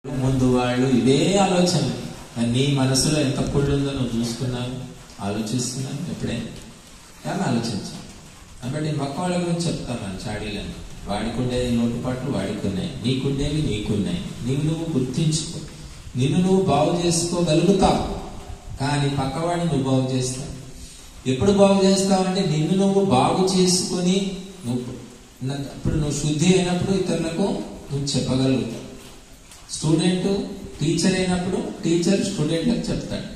ముందు వాళ్ళు ఇదే ఆలోచన మరి నీ మనసులో ఎంత కుళ్ళు ఉందో నువ్వు చూసుకున్నావు ఆలోచిస్తున్నావు ఎప్పుడైనా కానీ ఆలోచించాను కాబట్టి పక్క వాళ్ళ గురించి చెప్తాను మన చాడీలని వాడికుండేది లోటుపాట్లు వాడికున్నాయి నీకుండేవి నీకున్నాయి నీవు నువ్వు గుర్తించుకో నిన్ను నువ్వు బాగు చేసుకోగలుగుతావు కానీ పక్కవాడిని నువ్వు బాగు చేస్తావు ఎప్పుడు బాగు చేస్తావంటే నిన్ను నువ్వు బాగు చేసుకొని నువ్వు ఇప్పుడు నువ్వు శుద్ధి అయినప్పుడు ఇతరులకు నువ్వు చెప్పగలుగుతావు స్టూడెంట్ టీచర్ అయినప్పుడు టీచర్ స్టూడెంట్లకు చెప్తాడు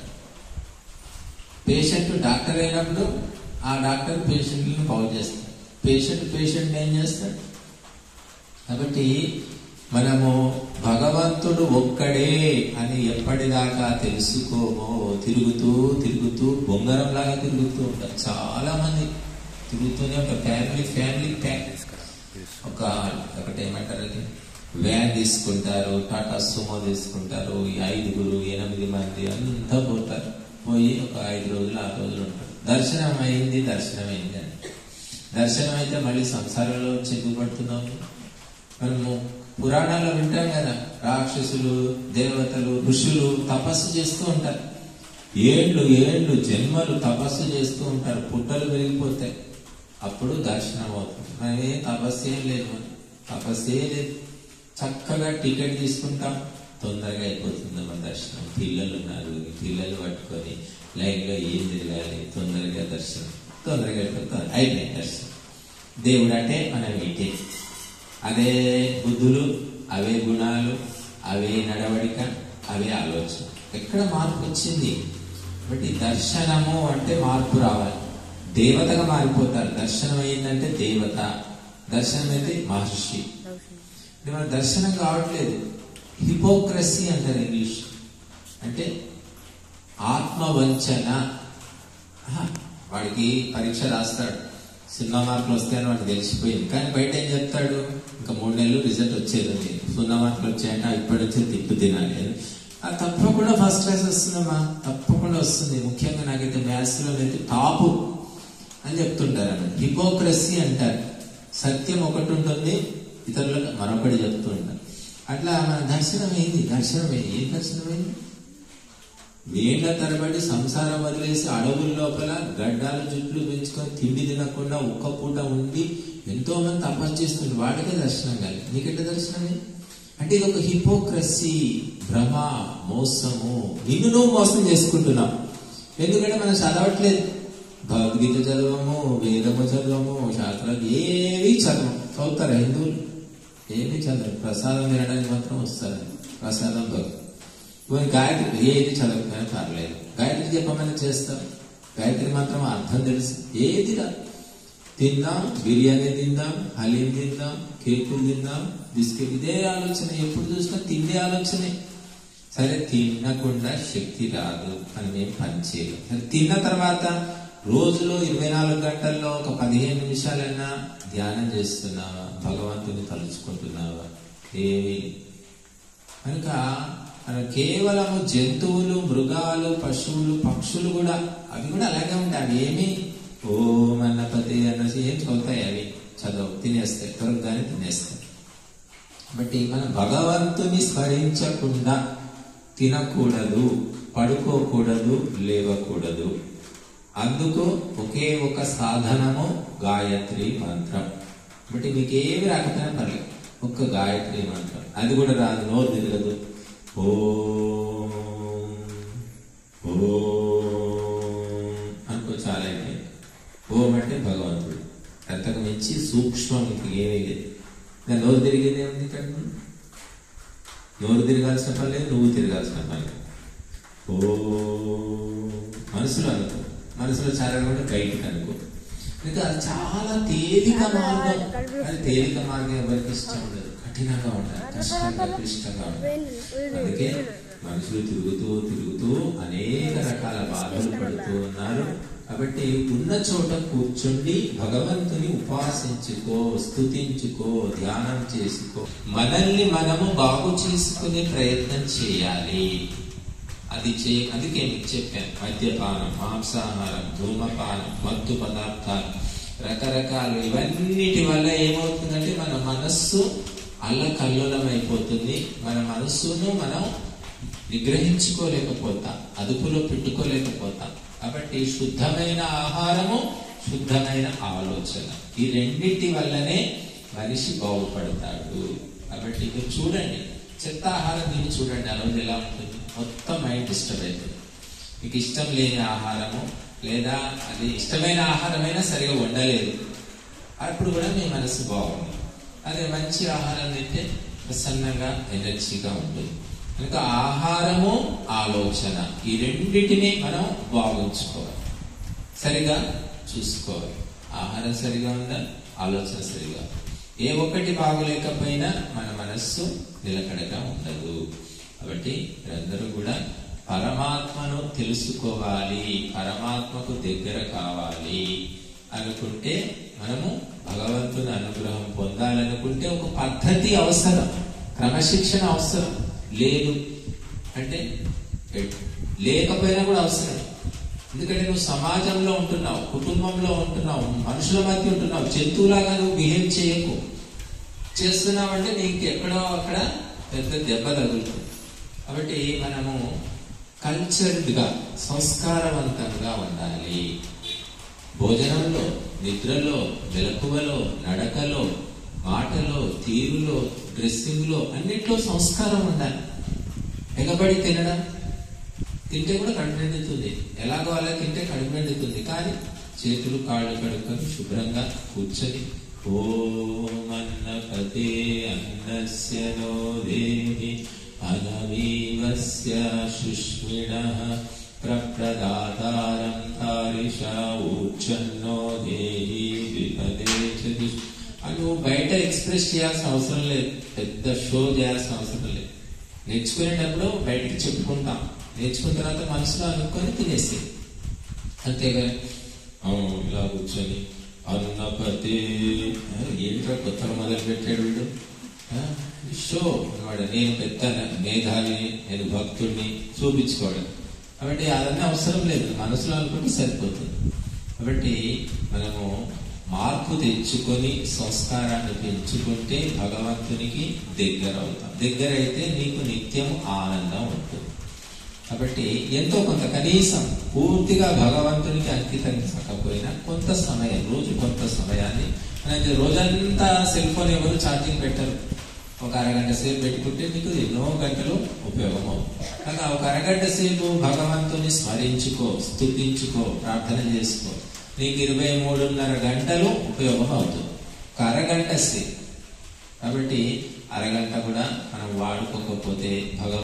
పేషెంట్ డాక్టర్ అయినప్పుడు ఆ డాక్టర్ పేషెంట్లను బాగు చేస్తాడు పేషెంట్ పేషెంట్ ఏం చేస్తాడు కాబట్టి మనము భగవంతుడు ఒక్కడే అని ఎప్పటిదాకా తెలుసుకోమో తిరుగుతూ తిరుగుతూ బొంగరంలాగా తిరుగుతూ ఉంటారు చాలా మంది తిరుగుతూనే ఒక ఫ్యామిలీ ఫ్యామిలీ ప్యాక్ ఒక ఒకటి ఏమంటారు అది వ్యాన్ తీసుకుంటారు టాటా సుమో తీసుకుంటారు ఈ ఐదుగురు ఎనిమిది మంది అంతా పోతారు పోయి ఒక ఐదు రోజులు ఆరు రోజులు ఉంటారు దర్శనం అయింది దర్శనం అయింది అని దర్శనం అయితే మళ్ళీ సంసారంలో చిక్కుపడుతున్నాము మనము పురాణాల్లో వింటాం కదా రాక్షసులు దేవతలు ఋషులు తపస్సు చేస్తూ ఉంటారు ఏళ్ళు ఏళ్ళు జన్మలు తపస్సు చేస్తూ ఉంటారు పుట్టలు పెరిగిపోతాయి అప్పుడు దర్శనం అవుతుంది మనమే తపస్సు ఏం లేదు తపస్సే లేదు చక్కగా టికెట్ తీసుకుంటాం తొందరగా అయిపోతుంది మన దర్శనం పిల్లలు ఉన్నారు ఈ పిల్లలు పట్టుకొని లైన్గా ఏం తిరగాలి తొందరగా దర్శనం తొందరగా అయిపోతుంది అయిపోయింది దర్శనం దేవుడు అంటే మనం ఇటే అదే బుద్ధులు అవే గుణాలు అవే నడవడిక అవే ఆలోచన ఎక్కడ మార్పు వచ్చింది బట్టి దర్శనము అంటే మార్పు రావాలి దేవతగా మారిపోతారు దర్శనం అయిందంటే దేవత దర్శనం అయితే మహర్షి అంటే మన దర్శనం కావట్లేదు హిపోక్రసీ అంటారు ఇంగ్లీష్ అంటే ఆత్మవంచన ఆహా, వాడికి పరీక్ష రాస్తాడు సున్నా మార్కులు వస్తాయని వాడికి తెలిసిపోయింది కానీ బయట ఏం చెప్తాడు ఇంకా మూడు నెలలు రిజల్ట్ వచ్చేది ఉంది సున్నా మార్కులు వచ్చాయంటే ఇప్పటి నుంచి తిప్పు తినాలి అని ఆ తప్పకుండా ఫస్ట్ క్లాస్ వస్తుందమ్మా తప్పకుండా వస్తుంది ముఖ్యంగా నాకైతే మ్యాథ్స్ లో అయితే టాపు అని చెప్తుంటారు అన్నమాట హిపోక్రసీ అంటారు సత్యం ఒకటి ఉంటుంది ఇతరులకు మరొకటి చెప్తూ ఉంటారు అట్లా మన దర్శనం ఏంది దర్శనం ఏంది ఏం దర్శనం ఏంది వేళ్ల తరబడి సంసారం వదిలేసి అడవుల లోపల గడ్డాలు జుట్లు పెంచుకొని తిండి తినకుండా ఒక్క పూట ఉండి ఎంతో మంది తపస్సు చేస్తుంది వాడికే దర్శనం కాదు నీకెట్ట దర్శనమే అంటే ఇది ఒక హిపోక్రసీ భ్రమ మోసము నిన్ను నువ్వు మోసం చేసుకుంటున్నావు ఎందుకంటే మనం చదవట్లేదు భగవద్గీత చదవము వేదము చదవము శాస్త్రాలు ఏవి చదవము చదువుతారా హిందువులు ఏమి చదవరు ప్రసాదం తినడానికి మాత్రం వస్తారు ప్రసాదం భక్తి పోనీ గాయత్రి ఏది చదవకపోయినా పర్లేదు గాయత్రి చెప్పమని చేస్తాం గాయత్రి మాత్రం అర్థం తెలుసు ఏది రా తిందాం బిర్యానీ తిందాం హలీం తిందాం కేకులు తిందాం బిస్కెట్ ఇదే ఆలోచన ఎప్పుడు చూసినా తిండే ఆలోచనే సరే తినకుండా శక్తి రాదు అని మేము పనిచేయలేం సరే తిన్న తర్వాత రోజులో ఇరవై నాలుగు గంటల్లో ఒక పదిహేను నిమిషాలైనా ధ్యానం చేస్తున్నావా భగవంతుని తలుచుకుంటున్నావా ఏమీ కనుక మనం కేవలము జంతువులు మృగాలు పశువులు పక్షులు కూడా అవి కూడా అలాగే ఉంటాయి అవి ఏమి ఓం అన్నపతి అన్నసి ఏం చదువుతాయి అవి చదవు తినేస్తాయి త్వరగానే తినేస్తాయి కాబట్టి మనం భగవంతుని స్మరించకుండా తినకూడదు పడుకోకూడదు లేవకూడదు అందుకు ఒకే ఒక సాధనము గాయత్రి మంత్రం బట్టి మీకు ఏమి రాకపోయినా పర్లేదు ఒక్క గాయత్రి మంత్రం అది కూడా రాదు నోరు తిరగదు ఓం ఓం అనుకో చాలా అయిపోయింది ఓం అంటే భగవంతుడు అంతకు మించి సూక్ష్మం మీకు ఏమీ లేదు ఇంకా నోరు తిరిగేదే ఉంది ఇక్కడ నోరు తిరగాల్సిన పని లేదు నువ్వు తిరగాల్సిన పని లేదు ఓ మనసులో అనుకో మనసులో చాలా కూడా బయటికి అనుకో ఇంకా అది చాలా తేలిక మార్గం అది తేలిక మార్గం ఎవరికి ఇష్టం ఉండదు కఠినంగా ఉండాలి కష్టంగా క్లిష్టంగా ఉండాలి అందుకే మనుషులు తిరుగుతూ తిరుగుతూ అనేక రకాల బాధలు పడుతూ ఉన్నారు కాబట్టి ఉన్న చోట కూర్చుండి భగవంతుని ఉపాసించుకో స్తుతించుకో ధ్యానం చేసుకో మనల్ని మనము బాగు చేసుకునే ప్రయత్నం చేయాలి అది చే అందుకే మీకు చెప్పాను మద్యపానం మాంసాహారం ధూమపానం మత్తు పదార్థాలు రకరకాలు ఇవన్నిటి వల్ల ఏమవుతుందంటే మన మనస్సు అల్లకల్లోలం అయిపోతుంది మన మనస్సును మనం నిగ్రహించుకోలేకపోతాం అదుపులో పెట్టుకోలేకపోతాం కాబట్టి శుద్ధమైన ఆహారము శుద్ధమైన ఆలోచన ఈ రెండింటి వల్లనే మనిషి బాగుపడతాడు కాబట్టి మీరు చూడండి చెత్త ఆహారం తిని చూడండి ఆ రోజు ఎలా ఉంటుంది మొత్తం మైండ్ డిస్టర్బ్ అవుతుంది మీకు ఇష్టం లేని ఆహారము లేదా అది ఇష్టమైన ఆహారమైనా సరిగా వండలేదు అప్పుడు కూడా మీ మనసు బాగుంది అదే మంచి ఆహారం తింటే ప్రసన్నంగా ఎనర్జీగా ఉంటుంది కనుక ఆహారము ఆలోచన ఈ రెండింటిని మనం బాగుంచుకోవాలి సరిగా చూసుకోవాలి ఆహారం సరిగా ఉందా ఆలోచన సరిగా ఏ ఒక్కటి బాగోలేకపోయినా మన మనస్సు నిలకడగా ఉండదు కాబట్టి మీరందరూ కూడా పరమాత్మను తెలుసుకోవాలి పరమాత్మకు దగ్గర కావాలి అనుకుంటే మనము భగవంతుని అనుగ్రహం పొందాలనుకుంటే ఒక పద్ధతి అవసరం క్రమశిక్షణ అవసరం లేదు అంటే లేకపోయినా కూడా అవసరం ఎందుకంటే నువ్వు సమాజంలో ఉంటున్నావు కుటుంబంలో ఉంటున్నావు మనుషుల మధ్య ఉంటున్నావు జంతువులాగా నువ్వు బిహేవ్ చేయకు చేస్తున్నావు అంటే నీకు ఎక్కడో అక్కడ పెద్ద దెబ్బ తగులుతుంది కాబట్టి మనము కల్చర్డ్ గా సంస్కారవంతంగా ఉండాలి భోజనంలో నిద్రలో మెలకువలో నడకలో మాటలో తీరులో డ్రెస్సింగ్ లో అన్నిట్లో సంస్కారం ఉండాలి ఎగబడి తినడం తింటే కూడా కడుపు నిండుతుంది ఎలాగో అలా తింటే కడుపు నిండుతుంది కానీ చేతులు కాళ్ళు కడుక్కొని శుభ్రంగా కూర్చొని ఓమన్నపతే అన్నస్య నో దేహి అనవీవస్య సుష్మిణ ప్రప్రదాతారం తారిషా ఊర్చన్నో దేహి విపదే చది అని నువ్వు బయట ఎక్స్ప్రెస్ చేయాల్సిన అవసరం లేదు పెద్ద షో చేయాల్సిన అవసరం లేదు నేర్చుకునేటప్పుడు బయటికి చెప్పుకుంటాం నేర్చుకున్న తర్వాత మనసులో అనుకొని తినేసి అంతేగాని అవును ఇలా కూర్చొని అన్నపతి ఏంట్రా కొత్తగా మొదలు పెట్టాడు వీడు ఆ, షో అనమాట నేను పెద్ద మేధావిని నేను భక్తుడిని చూపించుకోవడం కాబట్టి అదన్నీ అవసరం లేదు మనసులో అనుకుంటే సరిపోతుంది కాబట్టి మనము మార్పు తెచ్చుకొని సంస్కారాన్ని పెంచుకుంటే భగవంతునికి దగ్గర అవుతాం దగ్గర అయితే నీకు నిత్యం ఆనందం ఉంటుంది కాబట్టి ఎంతో కొంత కనీసం పూర్తిగా భగవంతునికి అంకితం కాకపోయినా కొంత సమయం రోజు కొంత సమయాన్ని మనకి రోజంతా సెల్ ఫోన్ ఎవరు ఛార్జింగ్ పెట్టరు ఒక అరగంట సేపు పెట్టుకుంటే నీకు ఎన్నో గంటలు ఉపయోగం అవుతుంది కనుక ఒక అరగంట సేపు భగవంతుని స్మరించుకో స్తుతించుకో ప్రార్థన చేసుకో నీకు ఇరవై మూడున్నర గంటలు ఉపయోగం అవుతుంది ఒక అరగంట సేపు కాబట్టి అరగంట కూడా మనం వాడుకోకపోతే భగవ